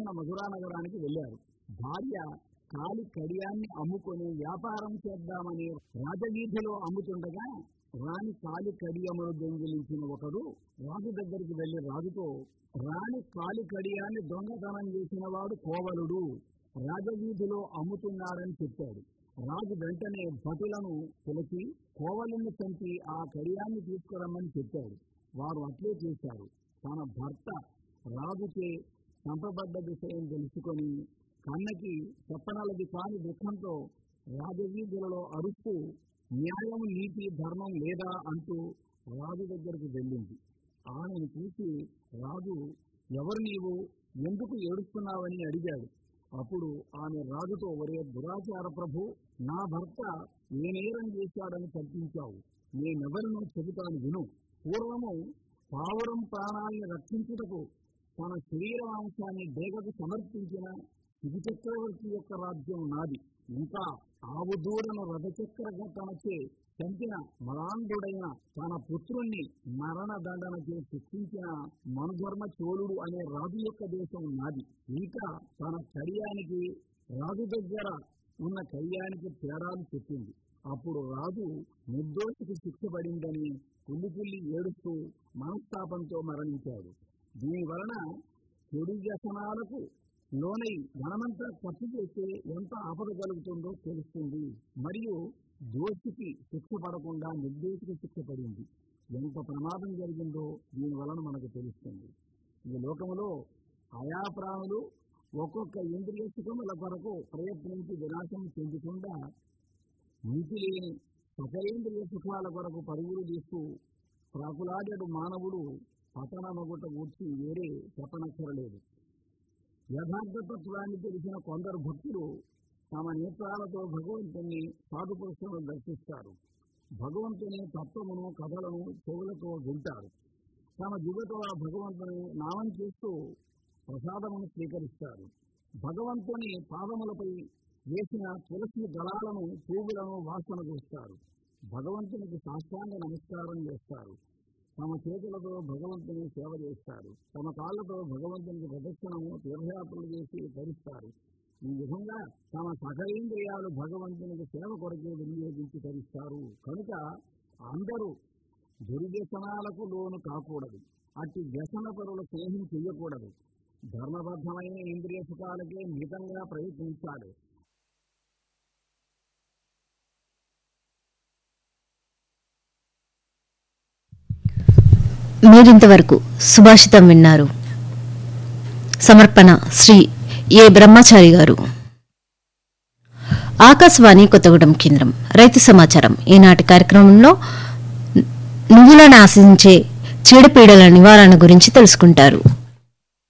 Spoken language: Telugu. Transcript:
దక్షిణ మధురా నగరానికి వెళ్లారు భార్య కాలి కడియాన్ని అమ్ముకొని వ్యాపారం చేద్దామని రాజవీధిలో అమ్ముతుండగా రాణి కాలి కడియమును దొంగిలించిన ఒకడు రాజు దగ్గరికి వెళ్లి రాజుతో రాణి కాలి కడియాన్ని దొంగతనం చేసిన వాడు కోవలుడు రాజవీధిలో అమ్ముతున్నాడని చెప్పాడు రాజు వెంటనే భటులను పిలిచి కోవలుని చంపి ఆ కడియాన్ని తీసుకురమ్మని చెప్పాడు వారు అట్లే చేశారు తన భర్త రాజుచే చంపబడ్డ విషయం తెలుసుకొని కన్నకి చెప్పనలది కాని దుఃఖంతో రాజవీధులలో అరుస్తూ న్యాయం నీతి ధర్మం లేదా అంటూ రాజు దగ్గరకు వెళ్ళింది ఆమెను చూసి రాజు ఎవరు నీవు ఎందుకు ఏడుస్తున్నావని అడిగాడు అప్పుడు ఆమె రాజుతో ఒరే దురాచార ప్రభు నా భర్త ఏ నేరం చేశాడని కల్పించావు నేనెవరినో చెబుతాను విను పూర్వము పావురం ప్రాణాల్ని రక్షించుటకు తన శరీరాంశాన్ని డేగకు సమర్పించిన శివ చక్రవర్తి యొక్క రాజ్యం నాది ఇంకా ఆవు దూడను రథచక్ర ఘటనచే చంపిన మరాంధుడైన తన పుత్రుణ్ణి మరణ దండనచే శిక్షించిన మనుధర్మ చోళుడు అనే రాజు యొక్క దేశం నాది ఇంకా తన కడియానికి రాజు దగ్గర ఉన్న కళ్యాణికి తేడాలు చెప్పింది అప్పుడు రాజు నిర్దోషికి శిక్ష పడిందని కుల్లి కుల్లి ఏడుస్తూ మనస్తాపంతో మరణించాడు దీని వలన చెడు వ్యసనాలకు లోనై ధనమంతా ఖర్చు చేస్తే ఎంత ఆపద కలుగుతుందో తెలుస్తుంది మరియు దోషికి శిక్ష పడకుండా నిర్దోషికి శిక్ష పడింది ఎంత ప్రమాదం జరిగిందో దీని వలన మనకు తెలుస్తుంది ఈ లోకములో ఆయా ప్రాణులు ఒక్కొక్క ఇంద్రియ సుఖముల కొరకు ప్రయత్నించి వినాశం చెందకుండా నీతి లేని సకలేంద్రియ సుఖాల కొరకు పరుగులు తీస్తూ ప్రాకులాడడు మానవుడు పతనమగుట గూర్చి వేరే చెప్పనక్కరలేదు యథార్థ తత్వాన్ని తెలిసిన కొందరు భక్తులు తమ నేత్రాలతో భగవంతుని సాధుపురుషులను దర్శిస్తారు భగవంతుని తత్వమును కథలను చెవులతో వింటారు తమ దిగుతో ఆ భగవంతుని నామం చేస్తూ ప్రసాదమును స్వీకరిస్తారు భగవంతుని పాదములపై వేసిన తులసి దళాలను పువ్వులను వాసన చూస్తారు భగవంతునికి సాష్టాంగ నమస్కారం చేస్తారు తమ చేతులతో భగవంతుని సేవ చేస్తారు తమ కాళ్ళతో భగవంతునికి ప్రదక్షిణము తీర్థయాత్రలు చేసి ధరిస్తారు ఈ విధంగా తమ సకలేంద్రియాలు భగవంతునికి సేవ కొరకే వినియోగించి ధరిస్తారు కనుక అందరూ దుర్వ్యసనాలకు లోను కాకూడదు అట్టి వ్యసన పరుల స్నేహం చెయ్యకూడదు ధర్మబద్ధమైన ఇంద్రియ సుఖాలకే మితంగా ప్రయత్నించాలి మీరింతవరకు సుభాషితం విన్నారు సమర్పణ శ్రీ ఏ బ్రహ్మచారి గారు ఆకాశవాణి కొత్తగూడెం కేంద్రం రైతు సమాచారం ఈనాటి కార్యక్రమంలో నువ్వులను ఆశించే చీడపీడల నివారణ గురించి తెలుసుకుంటారు